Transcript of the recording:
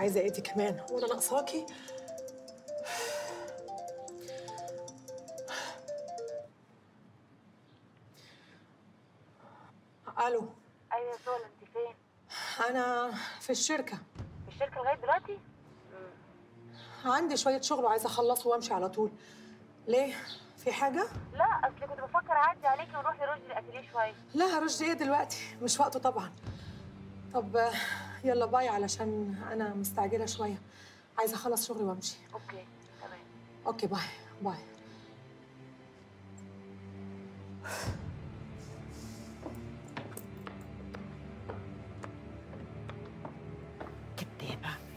عايزه ايه دي كمان وانا ناقصاكي الو ايوه يا سولا انت فين؟ انا في الشركه في الشركه لغايه دلوقتي؟ عندي شويه شغل وعايزه اخلصه وامشي على طول ليه في حاجه لا اصل كنت بفكر اعدي عليكي ونروح لرشدي الاتيليه شويه لا رشدي ايه دلوقتي مش وقته طبعا طب آه، يلا باي علشان انا مستعجله شويه عايزه اخلص شغلي وامشي اوكي تمام اوكي باي باي كدابة